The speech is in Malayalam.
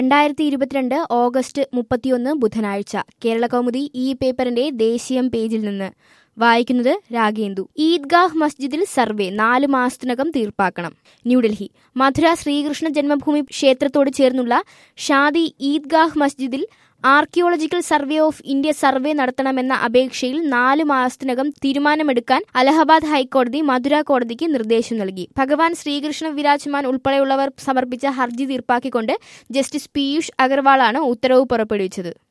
രണ്ടായിരത്തി ഇരുപത്തിരണ്ട് ഓഗസ്റ്റ് മുപ്പത്തിയൊന്ന് ബുധനാഴ്ച കേരളകൗമുദി ഈ പേപ്പറിന്റെ ദേശീയം പേജിൽ നിന്ന് വായിക്കുന്നത് രാഗേന്ദു ഈദ്ഗാഹ് മസ്ജിദിൽ സർവേ നാല് മാസത്തിനകം തീർപ്പാക്കണം ന്യൂഡൽഹി മധുര ശ്രീകൃഷ്ണ ജന്മഭൂമി ക്ഷേത്രത്തോട് ചേർന്നുള്ള ഷാദി ഈദ്ഗാഹ് മസ്ജിദിൽ Archaeological Survey of India survey നടത്തണമെന്ന അപേക്ഷയിൽ നാല് മാസത്തിനകം തീരുമാനമെടുക്കാൻ അലഹബാദ് ഹൈക്കോടതി മധുര കോടതിക്ക് നിർദ്ദേശം നൽകി ഭഗവാൻ ശ്രീകൃഷ്ണ വിരാജ്മാൻ ഉൾപ്പെടെയുള്ളവർ സമർപ്പിച്ച ഹർജി തീർപ്പാക്കിക്കൊണ്ട് ജസ്റ്റിസ് പീയൂഷ് അഗർവാളാണ് ഉത്തരവ് പുറപ്പെടുവിച്ചത്